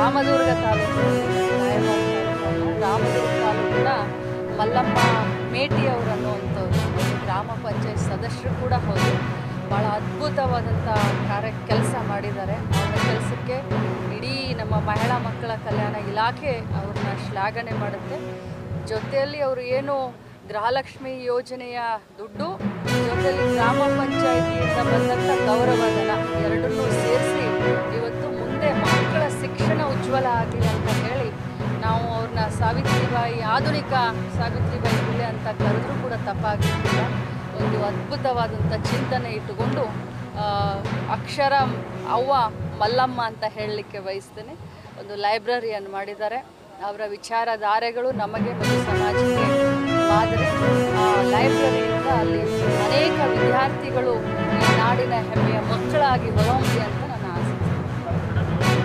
ರಾಮದುರ್ಗ ತಾಲೂಕು ರಾಯಬಾಗ ತಾಲೂಕು ರಾಮದುರ್ಗ ತಾಲೂಕಿನ ಮಲ್ಲಮ್ಮ ಮೇಟಿ ಅವರು ಅನ್ನುವಂಥವ್ರು ಗ್ರಾಮ ಪಂಚಾಯತ್ ಸದಸ್ಯರು ಕೂಡ ಹೌದು ಭಾಳ ಅದ್ಭುತವಾದಂಥ ಕಾರ್ಯ ಕೆಲಸ ಮಾಡಿದ್ದಾರೆ ಅವರ ಕೆಲಸಕ್ಕೆ ಇಡೀ ನಮ್ಮ ಮಹಿಳಾ ಮಕ್ಕಳ ಕಲ್ಯಾಣ ಇಲಾಖೆ ಅವ್ರನ್ನ ಶ್ಲಾಘನೆ ಮಾಡುತ್ತೆ ಜೊತೆಯಲ್ಲಿ ಅವರು ಏನು ಗೃಹಲಕ್ಷ್ಮಿ ಯೋಜನೆಯ ದುಡ್ಡು ಜೊತೆಯಲ್ಲಿ ಗ್ರಾಮ ಪಂಚಾಯಿತಿಯಿಂದ ಬಂದಂಥ ಗೌರವಧನ ಎರಡನ್ನೂ ಸೇರಿಸಿ ಇವತ್ತು ಮುಂದೆ ಮಕ್ಕಳ ಶಿಕ್ಷಣ ಉಜ್ವಲ ಆಗಲಿ ಅಂತ ಹೇಳಿ ನಾವು ಅವ್ರನ್ನ ಸಾವಿತ್ರಿಬಾಯಿ ಆಧುನಿಕ ಸಾವಿತ್ರಿಬಾಯಿ ಫುಲೆ ಅಂತ ಕರೆದ್ರೂ ಕೂಡ ತಪ್ಪಾಗಿರ್ತಿಲ್ಲ ಒಂದು ಅದ್ಭುತವಾದಂಥ ಚಿಂತನೆ ಇಟ್ಟುಕೊಂಡು ಆ, ಅಕ್ಷರ ಅವ್ವ ಮಲ್ಲಮ್ಮ ಅಂತ ಹೇಳಲಿಕ್ಕೆ ಬಯಸ್ತೇನೆ ಒಂದು ಲೈಬ್ರರಿಯನ್ನು ಮಾಡಿದ್ದಾರೆ ಅವರ ವಿಚಾರಧಾರೆಗಳು ನಮಗೆ ಮತ್ತು ಸಮಾಜಕ್ಕೆ ಮಾದರಿ ಆ ಲೈಬ್ರರಿಯಿಂದ ಅಲ್ಲಿ ಅನೇಕ ವಿದ್ಯಾರ್ಥಿಗಳು ಈ ನಾಡಿನ ಹೆಮ್ಮೆಯ ಮಕ್ಕಳಾಗಿ ಹೊರಹೊಮ್ಮಲಿ ಅಂತ